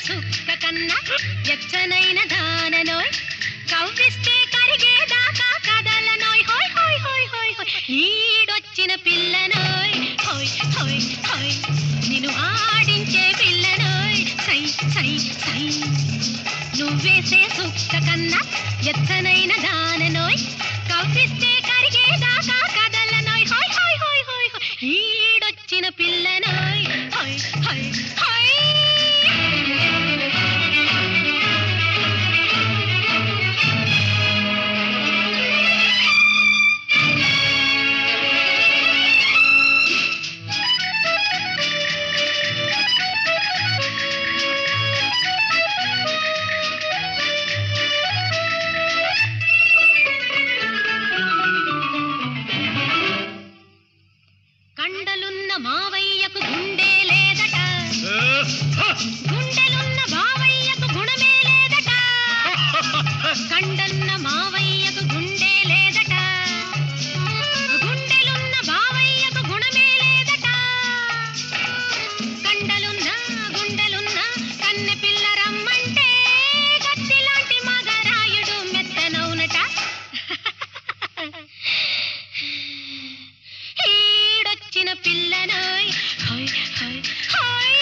సుక్క కన్నా ఎచ్చనైన దాననోయ్ కవ్విస్తే కరిగేదాకా కదలనోయ్ హోయ్ హోయ్ హోయ్ హోయ్ హోయ్ ఈడొచ్చిన పిల్లనోయ్ హోయ్ హోయ్ హోయ్ నిన్ను ఆడించే పిల్లనోయ్ సై సై సై నువ్వేసే సుక్క కన్నా ఎత్తనైన దాననోయ్ కవ్విస్తే కరిగేదాకా కదలనోయ్ హోయ్ హోయ్ హోయ్ హోయ్ హోయ్ ఈడొచ్చిన పిల్లనోయ్ హోయ్ హోయ్ హోయ్ కండలున్న మావయ్యకు గుండె లేదట గుండెలున్న బావయ్యకు గుణమే లేదట కండన్న మావయ్యకు గుండె లేదట గుండెలున్న బావయ్యకు గుణమే లేదట కండలున్న గుండెలున్న కన్నె పిల్ల రమ్మంటే గత్తిలాంటి మగరాయుడు మెత్తనవునట ఈడొచ్చిన పిల్లనోయ్ హోయ్ హోయ్ హోయ్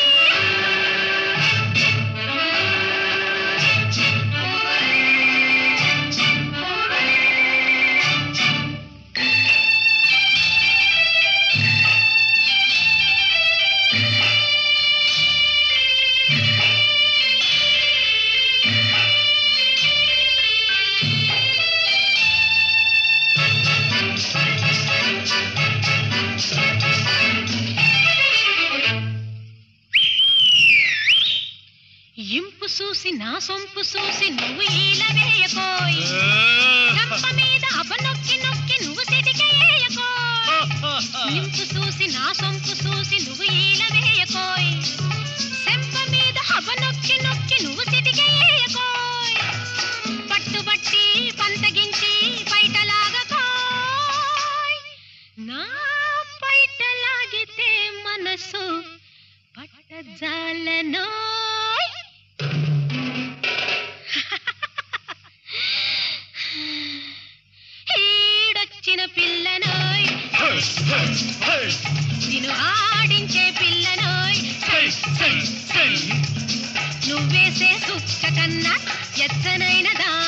ఇంపు చూసి నా సొంపు చూసి నువ్వు ఈల వేయకోయ్ గంప మీద అప నొక్కి నొక్కి నువ్వు సిటికేయకోయ్ ఇంపు చూసి నా సొంపు చూసి నువ్వు ఈల వేయకోయ్ సెంప మీద అప నొక్కి నొక్కి నువ్వు సిటికేయకోయ్ పట్టుబట్టి పంతగించి పైటలాగకోయ్ నా పైటలాగితే మనసు పట్టజాలనోయ్ ఈడొచ్చిన పిల్లనోయ్ నిన్ను ఆడించే పిల్లనోయ్ నువ్వేసే సుక్క కన్నా ఎత్తనైన దా